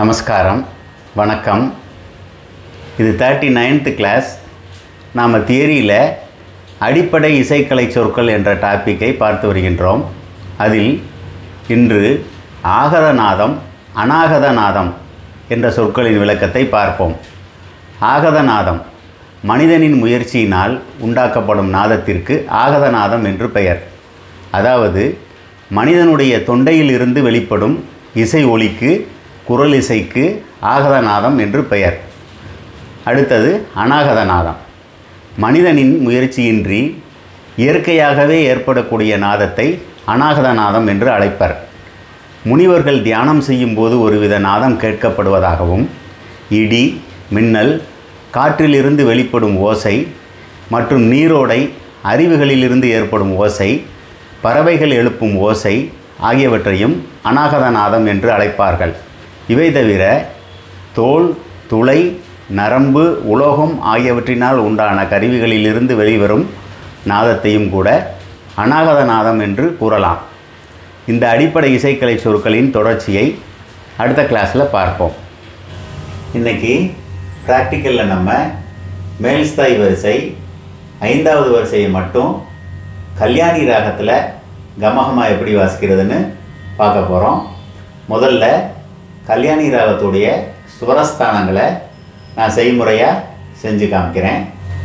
நமஸ்காரம் வணக்கம் இது தேர்ட்டி நைன்த்து கிளாஸ் நாம் தியரியில் அடிப்படை இசைக்கலை சொற்கள் என்ற டாப்பிக்கை பார்த்து வருகின்றோம் அதில் இன்று ஆகதநாதம் அநாகதநாதம் என்ற சொற்களின் விளக்கத்தை பார்ப்போம் ஆகதநாதம் மனிதனின் முயற்சியினால் உண்டாக்கப்படும் நாதத்திற்கு ஆகதநாதம் என்று பெயர் அதாவது மனிதனுடைய தொண்டையிலிருந்து வெளிப்படும் இசை ஒலிக்கு குரல் இசைக்கு ஆகதநாதம் என்று பெயர் அடுத்தது அநாகதநாதம் மனிதனின் முயற்சியின்றி இயற்கையாகவே ஏற்படக்கூடிய நாதத்தை அநாகதநாதம் என்று அழைப்பர் முனிவர்கள் தியானம் செய்யும்போது ஒருவித நாதம் கேட்கப்படுவதாகவும் இடி மின்னல் காற்றிலிருந்து வெளிப்படும் ஓசை மற்றும் நீரோடை அருவிகளிலிருந்து ஏற்படும் ஓசை பறவைகள் எழுப்பும் ஓசை ஆகியவற்றையும் அநாகதநாதம் என்று அழைப்பார்கள் இவை தவிர தோல் துளை நரம்பு உலோகம் ஆகியவற்றினால் உண்டான கருவிகளிலிருந்து வெளிவரும் நாதத்தையும் கூட அநாகதநாதம் என்று கூறலாம் இந்த அடிப்படை இசைக்கலை சொற்களின் தொடர்ச்சியை அடுத்த கிளாஸில் பார்ப்போம் இன்றைக்கி ப்ராக்டிக்கலில் நம்ம மேல்ஸ்தாய் வரிசை ஐந்தாவது வரிசையை மட்டும் கல்யாணி ராகத்தில் கமகமா எப்படி வாசிக்கிறதுன்னு பார்க்க போகிறோம் முதல்ல கல்யாணி ராகத்துடைய சுவரஸ்தானங்களை நான் செய்முறையாக செஞ்சு காமிக்கிறேன்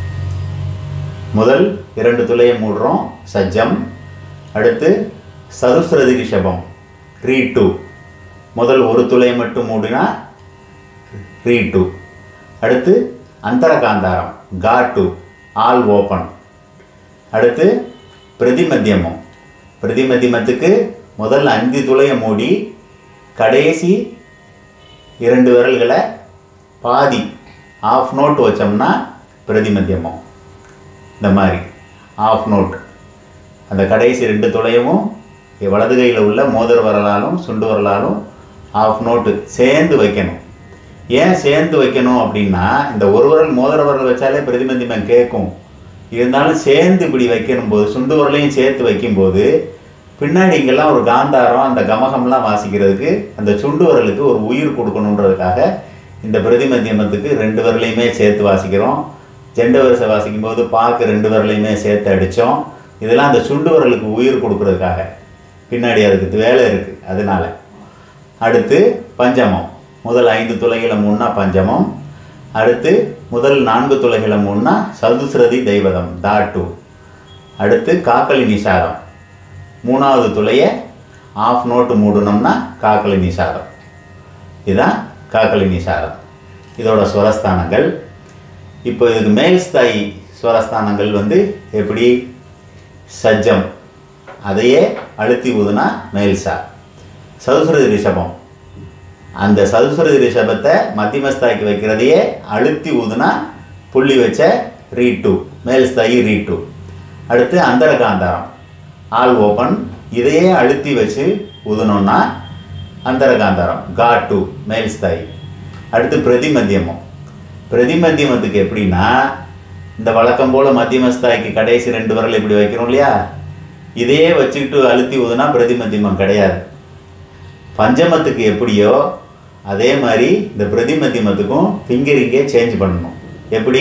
முதல் இரண்டு துளையை மூடுறோம் சஜ்ஜம் அடுத்து சதுஸ்ரதி ரிஷபம் ரீ டூ முதல் ஒரு துளையை மட்டும் மூடினா ரீ டூ அடுத்து அந்தரகாந்தாரம் கா டூ ஆல் ஓப்பன் அடுத்து பிரதிமத்தியமம் பிரதிமத்தியமத்துக்கு முதல் அஞ்சு துளையை மூடி கடைசி இரண்டு விரல்களை பாதி ஆஃப் நோட் வச்சோம்னா பிரதிமத்தியமம் இந்த மாதிரி ஆஃப் நோட் அந்த கடைசி ரெண்டு துளையவும் வலது கையில் உள்ள மோதிர வரலாலும் சுண்டு வரலாலும் ஆஃப் நோட்டு சேர்ந்து வைக்கணும் ஏன் சேர்ந்து வைக்கணும் அப்படின்னா இந்த ஒரு விரல் மோதிர விரல் வச்சாலே பிரதிமந்திமம் கேட்கும் இருந்தாலும் சேர்ந்து இப்படி வைக்கணும் போது சுண்டு விரலையும் சேர்த்து வைக்கும்போது பின்னாடி இங்கெல்லாம் ஒரு காந்தாரம் அந்த கமகம்லாம் வாசிக்கிறதுக்கு அந்த சுண்டு விரலுக்கு ஒரு உயிர் கொடுக்கணுன்றதுக்காக இந்த பிரதிமத்தியமத்துக்கு ரெண்டு விரலையுமே சேர்த்து வாசிக்கிறோம் ஜெண்ட வரிசை வாசிக்கும் போது பாக்கு ரெண்டு விரலையுமே சேர்த்து அடித்தோம் இதெல்லாம் அந்த சுண்டு விரலுக்கு உயிர் கொடுக்கறதுக்காக பின்னாடி அதுக்கு வேலை இருக்குது அதனால அடுத்து பஞ்சமம் முதல் ஐந்து துளைகளை மூணா பஞ்சமம் அடுத்து முதல் நான்கு துளைகளை மூணா சதுஸ்ரதி தெய்வதம் தாட்டு அடுத்து காக்கலி நிசாரம் மூணாவது துளையை ஆஃப் நோட்டு மூடணும்னா காக்கலி நிசாரம் இதுதான் காக்கலி நிசாரம் இதோட ஸ்வரஸ்தானங்கள் இப்போ இதுக்கு மேல் ஸ்தாயி ஸ்வரஸ்தானங்கள் வந்து எப்படி சஜ்ஜம் அதையே அழுத்தி ஊதுனா மேல்சா சதுசுரதி ரிஷபம் அந்த சதுசுரதி ரிஷபத்தை மத்தியமஸ்தாய்க்கு வைக்கிறதையே அழுத்தி ஊதுனா புள்ளி வச்ச ரீ டூ மேல் ஸ்தாயி ரீ டூ அடுத்து அந்தரகாந்தாரம் ஆல் ஓப்பன் இதையே அழுத்தி வச்சு ஊதுனோன்னா அந்தரகாந்தாரம் கா டூ மேல் ஸ்தாயி அடுத்து பிரதிமத்தியமம் பிரதிமத்தியமத்துக்கு எப்படின்னா இந்த வழக்கம் போல் மத்தியமஸ்தாய்க்கு கடைசி ரெண்டு விரல் இப்படி வைக்கிறோம் இல்லையா இதையே வச்சுக்கிட்டு அழுத்தி ஊதுனா பிரதிமத்தியமம் கிடையாது பஞ்சமத்துக்கு எப்படியோ அதே மாதிரி இந்த பிரதிமத்தியமத்துக்கும் ஃபிங்கரிங்கே சேஞ்ச் பண்ணணும் எப்படி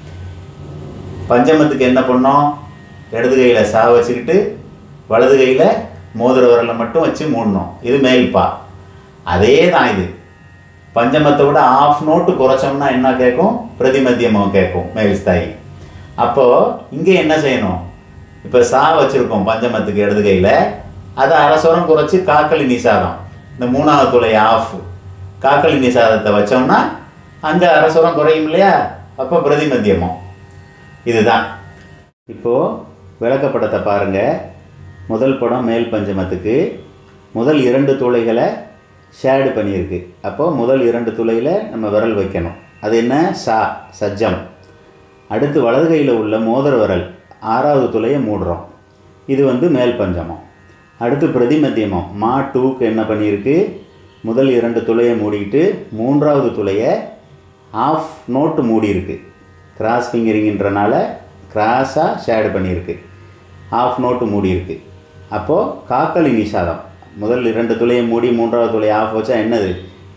பஞ்சமத்துக்கு என்ன பண்ணோம் இடது கையில் சா வச்சுக்கிட்டு வலது கையில் மோதிர விரலை மட்டும் வச்சு மூடணும் இது மேல்பா அதே தான் இது பஞ்சமத்தை விட ஆஃப் நோட்டு குறைச்சோம்னா என்ன கேட்கும் பிரதிமத்தியமம் கேட்கும் மேல் ஸ்தாயி அப்போது இங்கே என்ன செய்யணும் இப்போ சா வச்சுருக்கோம் பஞ்சமத்துக்கு இடது கையில் அதை அரசுரம் குறைச்சி காக்கலி நிசாதம் இந்த மூணாவது துளை ஆஃப் காக்கலி நிசாதத்தை வச்சோம்னா அங்கே அரசுரம் குறையும் இல்லையா அப்போ பிரதிமத்தியமம் இதுதான் இப்போது விளக்கப்படத்தை பாருங்கள் முதல் படம் மேல் பஞ்சமத்துக்கு முதல் இரண்டு துளைகளை ஷேடு பண்ணியிருக்கு அப்போது முதல் இரண்டு துளையில் நம்ம விரல் வைக்கணும் அது என்ன சா சஜ்ஜம் அடுத்து வலது கையில் உள்ள மோதிர விரல் ஆறாவது துளையை மூடுறோம் இது வந்து மேல் பஞ்சமம் அடுத்து பிரதிமத்தியமம் மா டூக்கு என்ன பண்ணியிருக்கு முதல் இரண்டு துளையை மூடிக்கிட்டு மூன்றாவது துளையை ஆஃப் நோட்டு மூடியிருக்கு கிராஸ் ஃபிங்கரிங்கன்றனால கிராஸாக ஷேடு பண்ணியிருக்கு ஆஃப் நோட்டு மூடியிருக்கு அப்போது காக்கலி நிஷாதம் முதல் இரண்டு துளையை மூடி மூன்றாவது துளையை ஆஃப் வச்சா என்னது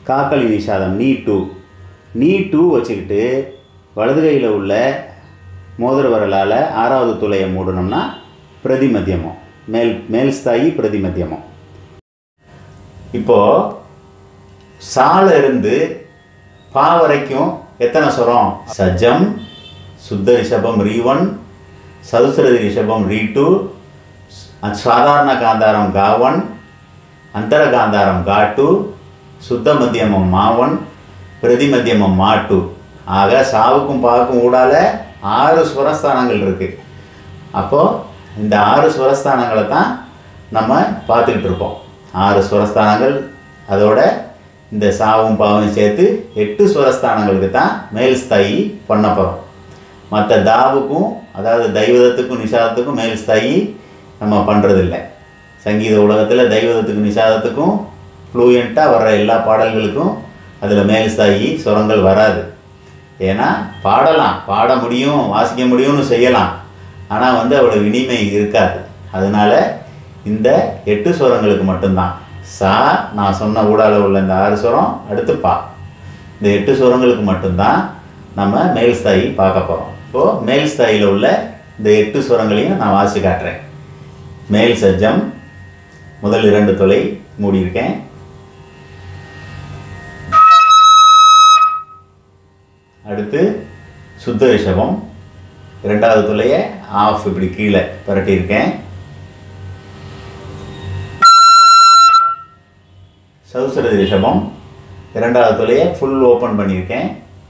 காக்கலி நிஷாதம் நீ டூ நீ டூ வச்சுக்கிட்டு வலது கையில் உள்ள மோதிர விரலால் ஆறாவது துளையை மூடணும்னா பிரதிமத்தியமம் மேல் மேல் ஸ்தாயி பிரதிமத்தியமம் இப்போது சால இருந்து பா வரைக்கும் எத்தனை சுரம் சஜம் சுத்த ரிஷபம் ரீ ஒன் சதுசரதி ரிஷபம் ரீ டூ சாதாரண காந்தாரம் கா ஒன் அந்தர காந்தாரம் கா டூ சுத்த மத்தியமம் மா ஒன் பிரதி மத்தியமம் மா டூ ஆக சாவுக்கும் பாவுக்கும் ஊடால ஆறு சுரஸ்தானங்கள் இருக்குது அப்போது இந்த ஆறு சுரஸ்தானங்களை தான் நம்ம பார்த்துக்கிட்டு இருப்போம் ஆறு சுரஸ்தானங்கள் அதோட இந்த சாவும் பாவும் சேர்த்து எட்டு சுரஸ்தானங்களுக்கு தான் மேல் ஸ்தாயி பண்ண போகிறோம் மற்ற தாவுக்கும் அதாவது தெய்வதத்துக்கும் நிஷாதத்துக்கும் மேல் ஸ்தாயி நம்ம பண்ணுறதில்ல சங்கீத உலகத்தில் தெய்வதத்துக்கும் நிஷாதத்துக்கும் ஃப்ளூயண்ட்டாக வர்ற எல்லா பாடல்களுக்கும் அதில் மேல் ஸ்தாயி சுரங்கள் வராது ஏன்னா பாடலாம் பாட முடியும் வாசிக்க முடியும்னு செய்யலாம் ஆனால் வந்து அவ்வளோ இனிமை இருக்காது அதனால் இந்த எட்டு சுரங்களுக்கு மட்டும்தான் சா நான் சொன்ன ஊடால உள்ள இந்த ஆறு சுரம் அடுத்து பா இந்த எட்டு சுரங்களுக்கு மட்டும்தான் நம்ம மேல் ஸ்தாயி பார்க்க போகிறோம் இப்போது மேல் ஸ்தாயியில் உள்ள இந்த எட்டு சுரங்களையும் நான் வாசி காட்டுறேன் மேல் சஜ்ஜம் முதல் இரண்டு தொலை மூடியிருக்கேன் அடுத்து சுத்த ரிஷபம் இரண்டாவது துளையை ஆஃப் இப்படி கீழே புரட்டியிருக்கேன் சௌசரதி ரிஷபம் இரண்டாவது துளையை ஃபுல் ஓப்பன் பண்ணியிருக்கேன்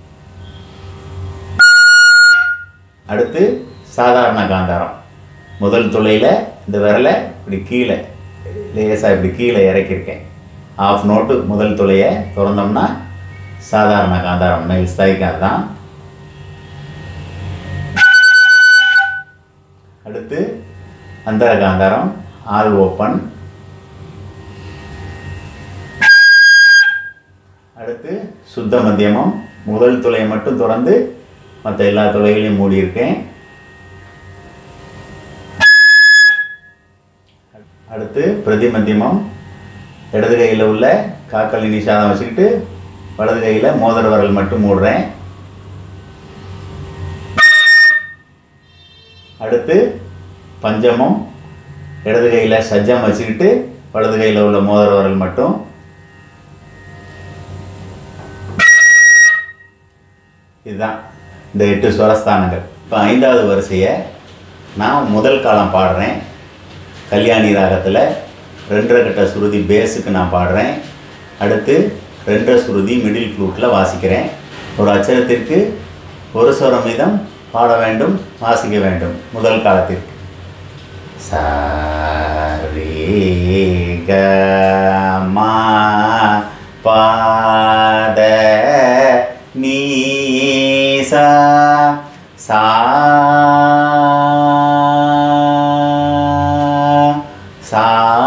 அடுத்து சாதாரண காந்தாரம் முதல் துளையில் இந்த விரலை இப்படி கீழே லேசாக இப்படி கீழே இறக்கியிருக்கேன் ஆஃப் நோட்டு முதல் துளையை திறந்தோம்னா சாதாரண காந்தாரம் மேல் ஸ்தாய்க்கு அதுதான் அடுத்து அந்தர காந்தாரம் ஆல் ஓப்பன் அடுத்து சுத்த மத்தியமம் முதல் துளையை மட்டும் திறந்து மற்ற எல்லா துளைகளையும் மூடியிருக்கேன் அடுத்து பிரதி மத்தியமம் இடது கையில் உள்ள காக்கலி நிஷாதம் வச்சுக்கிட்டு வலது கையில் மோதிர விரல் மட்டும் மூடுறேன் அடுத்து பஞ்சமம் இடது கையில் சஜ்ஜம் வச்சுக்கிட்டு வலது கையில் உள்ள மோதிர விரல் மட்டும் இதுதான் இந்த எட்டு ஸ்வரஸ்தானங்கள் இப்போ ஐந்தாவது வரிசையை நான் முதல் காலம் பாடுறேன் கல்யாணி ராகத்தில் ரெண்டரை கட்ட சுருதி பேஸுக்கு நான் பாடுறேன் அடுத்து ரெண்டரை சுருதி மிடில் ஃப்ளூட்டில் வாசிக்கிறேன் ஒரு அச்சரத்திற்கு ஒரு ஸ்வரம் வீதம் பாட வேண்டும் வாசிக்க வேண்டும் முதல் காலத்திற்கு சாரி க மா பாத நீ சா சா சா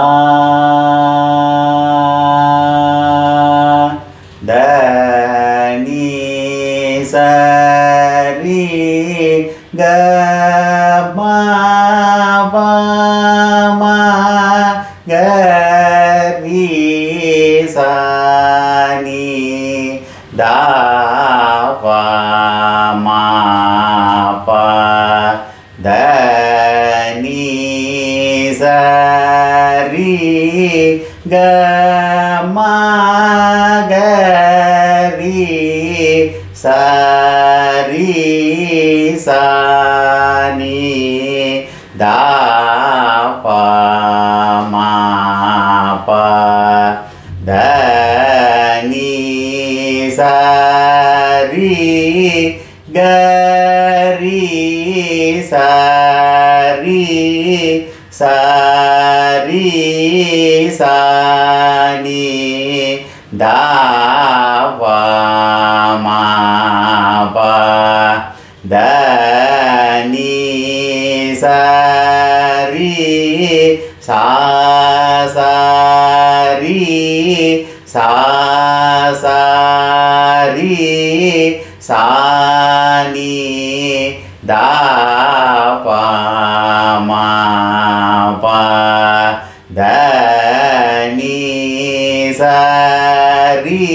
த நீ ச ரி க மா பா மா க ரி சா நீ தா பா மா பா த நீ ச ரி க மா க ரி ச ரி சா நீ தா பா மா பா த நீ ச ரி க ரி ச ரி ச ரி சா நீ தா பா மா பா த நீ ச ரி சா சா ரி சா சா ரி சா நீ தா பா மா பா த நீ ச ரி ரீ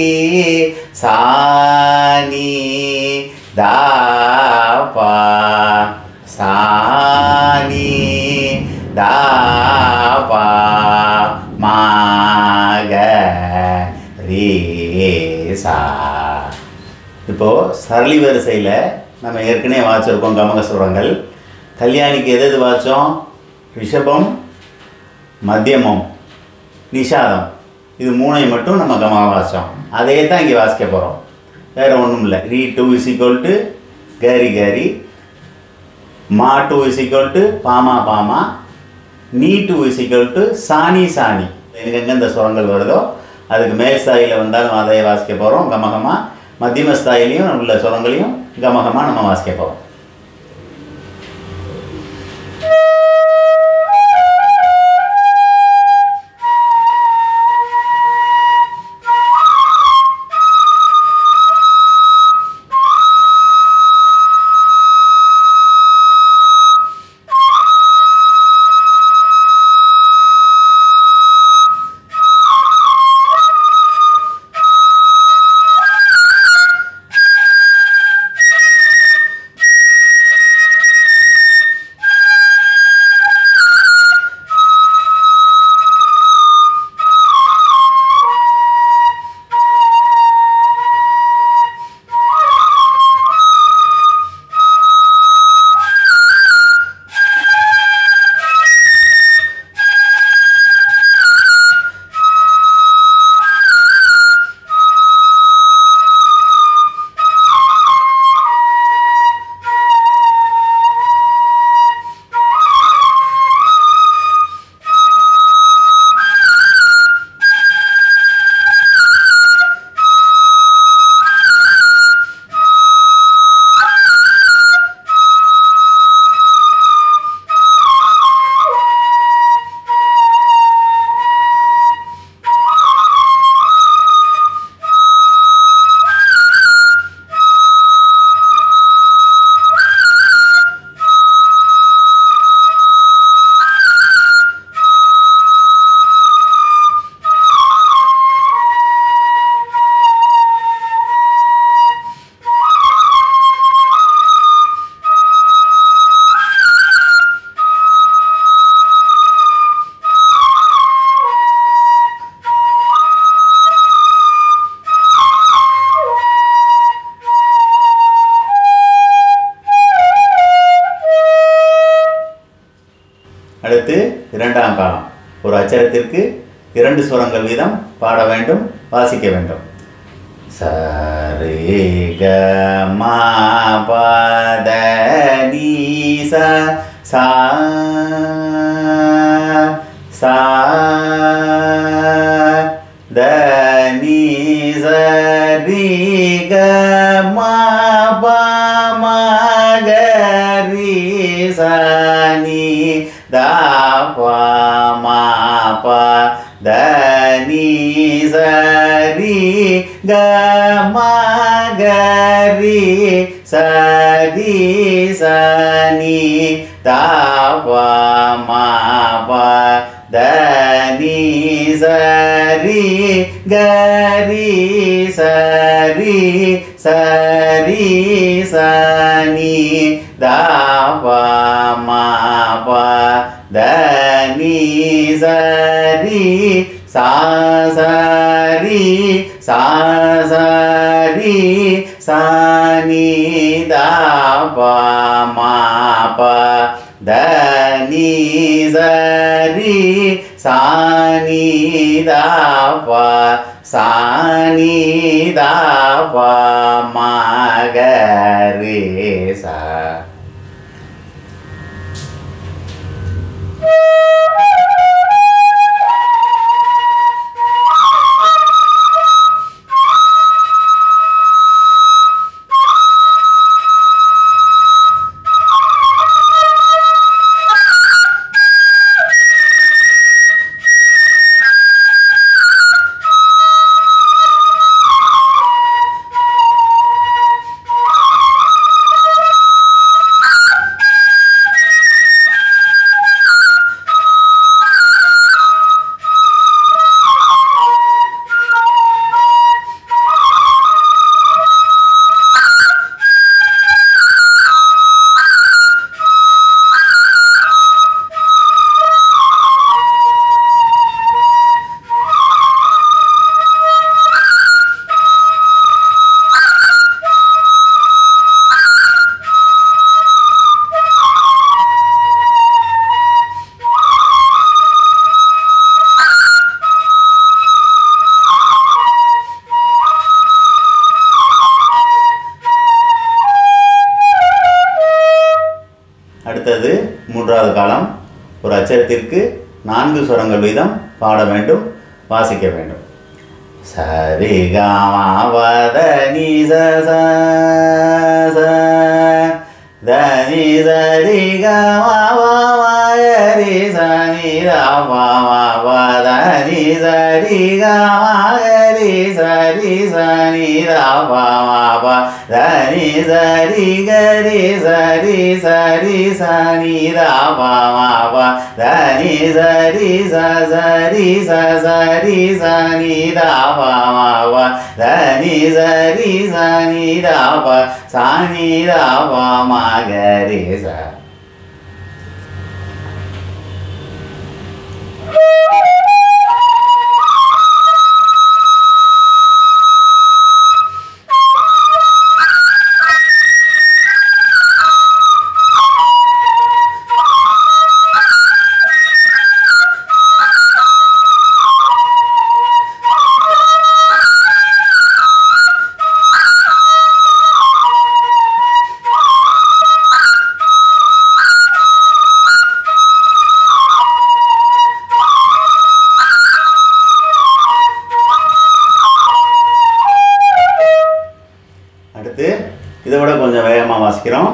சாணி தாபா சாணி தாபா மாக ரீ சா இப்போ சரளி வரிசையில் நம்ம ஏற்கனவே வாசிச்சிருக்கோம் கமகசுரங்கள் கல்யாணிக்கு எது எது வாச்சோம் ரிஷபம் மத்தியமம் நிஷாதம் இது மூணையும் மட்டும் நம்ம கமக வாசம் அதே தான் இங்கே வாசிக்க போகிறோம் வேறு ஒன்றும் இல்லை ரீ டூ இஸ் ஈக்குவல் டு கேரி கேரி மா டூ இஸ் ஈக்குவல் டு பாமா பாமா நீ டூ இஸ் ஈக்குவல் டு சாணி சாணி எங்கெங்கே இந்த சுரங்கள் வருதோ அதுக்கு மேல் ஸ்தாயியில் வந்தாலும் அதை வாசிக்க போகிறோம் கமகமாக மத்தியம ஸ்தாயிலையும் உள்ள சுரங்களையும் கமகமாக நம்ம வாசிக்க போகிறோம் அடுத்து இரண்டாம் காலம் ஒரு அச்சரத்திற்கு இரண்டு சுரங்கள் வீதம் பாட வேண்டும் வாசிக்க வேண்டும் சரே க மா பத நீ ச சா சா த நீ ச ரி க மா ப ம க ரி ச நீ த ப ம ப த நீ ச ரி க ம க ரி ச ரி ச நீ த ப ம ப த நீ ச ரி க ரி ச ரி ச ரி ச நீ த ப ம ப த நீ ச ரி சா ச ரி சா ச ரி சா நீ த ப ம ப த நீ ச ரி சா நீ த ப சா நீ த ப ம க ரே சா அடுத்தது மூன்றாவது காலம் ஒரு அச்சரத்திற்கு நான்கு சுரங்கள் வீதம் பாட வேண்டும் வாசிக்க வேண்டும் சரி காமாவத நீ ச ச ச த நீ சரி காமாரி சனி ராமாவத நீ சரி காமாரி சரி சனி ராமாவ தனி சரி கரி சரி சரி சனி ராமாவ தனி சரி ச சரி ச சரி சனி ராமாவ தனி சரி சனி ராப சனி ராப மகரி ச அடுத்து இதை விட கொஞ்சம் வேகமாக வாசிக்கிறோம்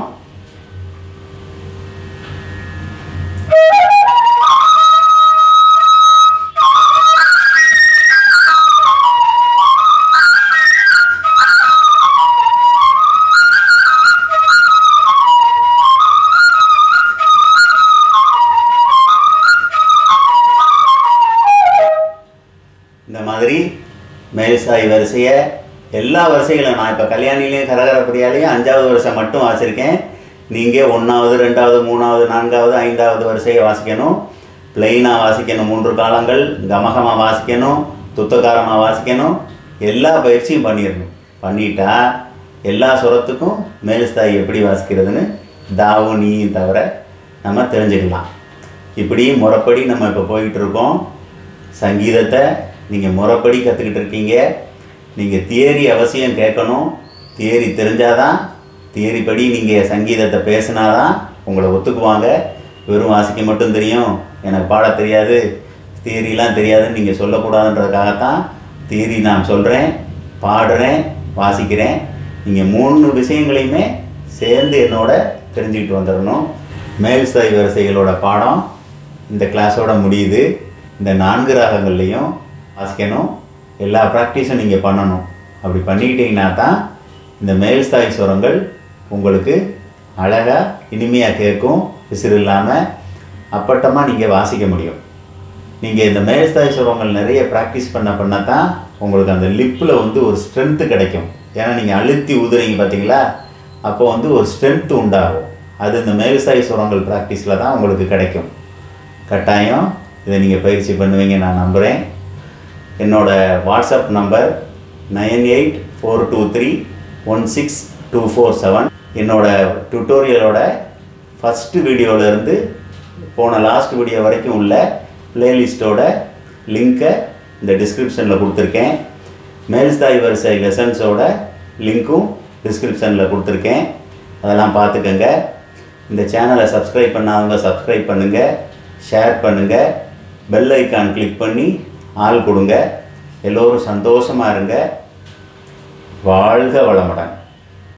இந்த மாதிரி மேல்சாய் வரிசையை எல்லா வரிசைகளும் நான் இப்போ கல்யாணிலையும் கரகரப்பிரியாலையும் அஞ்சாவது வருஷம் மட்டும் வாசிச்சிருக்கேன் நீங்கள் ஒன்றாவது ரெண்டாவது மூணாவது நான்காவது ஐந்தாவது வரிசையை வாசிக்கணும் பிளெயினாக வாசிக்கணும் மூன்று காலங்கள் கமகமாக வாசிக்கணும் துத்தகாரமாக வாசிக்கணும் எல்லா பயிற்சியும் பண்ணிடணும் பண்ணிட்டா எல்லா சுரத்துக்கும் மேல்ஸ்தாய் எப்படி வாசிக்கிறதுன்னு தாவும் நீயும் தவிர நம்ம தெரிஞ்சுக்கலாம் இப்படி முறைப்படி நம்ம இப்போ போய்கிட்டு இருக்கோம் சங்கீதத்தை நீங்கள் முறைப்படி கற்றுக்கிட்டு இருக்கீங்க நீங்கள் தியரி அவசியம் கேட்கணும் தியரி தெரிஞ்சாதான் தியரி படி நீங்கள் சங்கீதத்தை பேசினாதான் உங்களை ஒத்துக்குவாங்க வெறும் வாசிக்க மட்டும் தெரியும் எனக்கு பாட தெரியாது தியரிலாம் தெரியாதுன்னு நீங்கள் சொல்லக்கூடாதுன்றதுக்காகத்தான் தியரி நான் சொல்கிறேன் பாடுறேன் வாசிக்கிறேன் நீங்கள் மூணு விஷயங்களையுமே சேர்ந்து என்னோட தெரிஞ்சுக்கிட்டு வந்துடணும் மேல்சாய் வரிசைகளோட பாடம் இந்த கிளாஸோட முடியுது இந்த நான்கு ராகங்கள்லையும் வாசிக்கணும் எல்லா ப்ராக்டிஸும் நீங்கள் பண்ணணும் அப்படி பண்ணிக்கிட்டீங்கன்னா தான் இந்த மேல்ஸ்தாய் சுரங்கள் உங்களுக்கு அழகாக இனிமையாக கேட்கும் விசிறு இல்லாமல் அப்பட்டமாக நீங்கள் வாசிக்க முடியும் நீங்கள் இந்த மேல்ஸ்தாய் சுரங்கள் நிறைய ப்ராக்டிஸ் பண்ண பண்ண தான் உங்களுக்கு அந்த லிப்பில் வந்து ஒரு ஸ்ட்ரென்த்து கிடைக்கும் ஏன்னா நீங்கள் அழுத்தி ஊதுறீங்க பார்த்தீங்களா அப்போ வந்து ஒரு ஸ்ட்ரென்த்து உண்டாகும் அது இந்த மேல்ஸ்தாய் சுரங்கள் ப்ராக்டிஸில் தான் உங்களுக்கு கிடைக்கும் கட்டாயம் இதை நீங்கள் பயிற்சி பண்ணுவீங்க நான் நம்புகிறேன் என்னோட WhatsApp number nine eight four two three one six two four seven என்னோட டுட்டோரியலோட ஃபஸ்ட்டு வீடியோவிலேருந்து போன லாஸ்ட் வீடியோ வரைக்கும் உள்ள பிளேலிஸ்ட்டோட லிங்க்கை இந்த டிஸ்கிரிப்ஷனில் கொடுத்துருக்கேன் மேல்ஸ்தாய் வரிசை லெசன்ஸோட லிங்க்கும் டிஸ்கிரிப்ஷனில் கொடுத்துருக்கேன் அதெல்லாம் பார்த்துக்கங்க இந்த சேனலை சப்ஸ்கிரைப் பண்ணாதவங்க சப்ஸ்கிரைப் பண்ணுங்கள் ஷேர் பண்ணுங்கள் பெல் ஐக்கான் கிளிக் பண்ணி ஆள் கொடுங்க எல்லோரும் சந்தோஷமாக இருங்க வாழ்க வளமுடன்